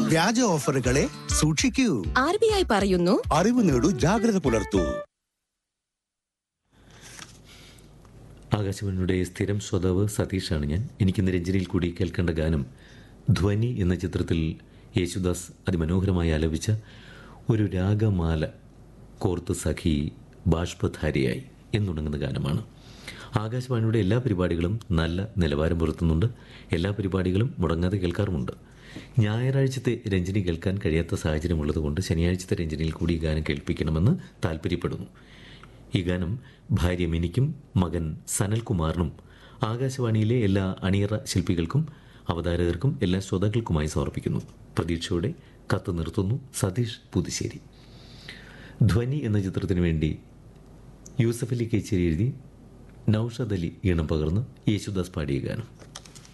വ്യാജ ഓഫറുകളെ സൂക്ഷിക്കൂ ആർ ബി ഐ പറയുന്നു അറിവ് നേടൂ ജാഗ്രത പുലർത്തൂ ആകാശവാണിയുടെ സ്ഥിരം സ്വതാവ് സതീഷാണ് ഞാൻ എനിക്കിന്ന് രഞ്ജനിയിൽ കൂടി കേൾക്കേണ്ട ഗാനം ധ്വനി എന്ന ചിത്രത്തിൽ യേശുദാസ് അതിമനോഹരമായി ആലപിച്ച ഒരു രാഗമാല കോർത്ത് സഖി ബാഷ്പധാരിയായി എന്നുണങ്ങുന്ന ഗാനമാണ് ആകാശവാണിയുടെ എല്ലാ പരിപാടികളും നല്ല നിലവാരം പുലർത്തുന്നുണ്ട് എല്ലാ പരിപാടികളും മുടങ്ങാതെ കേൾക്കാറുമുണ്ട് ഞായറാഴ്ചത്തെ രഞ്ജനി കേൾക്കാൻ കഴിയാത്ത സാഹചര്യമുള്ളതുകൊണ്ട് ശനിയാഴ്ചത്തെ രഞ്ജനിയിൽ കൂടി ഈ ഗാനം കേൾപ്പിക്കണമെന്ന് താല്പര്യപ്പെടുന്നു ഈ ഗാനം ഭാര്യ മിനിക്കും മകൻ സനൽകുമാറിനും ആകാശവാണിയിലെ എല്ലാ അണിയറ ശില്പികൾക്കും അവതാരകർക്കും എല്ലാ ശ്രോതാക്കൾക്കുമായി സമർപ്പിക്കുന്നു പ്രതീക്ഷയോടെ കത്ത് നിർത്തുന്നു സതീഷ് പുതുശ്ശേരി ധ്വനി എന്ന ചിത്രത്തിനു വേണ്ടി യൂസഫ് അലി കേച്ചേരി എഴുതി നൌഷദ് അലി ഈണം പകർന്ന് യേശുദാസ് പാടിയ ഗാനം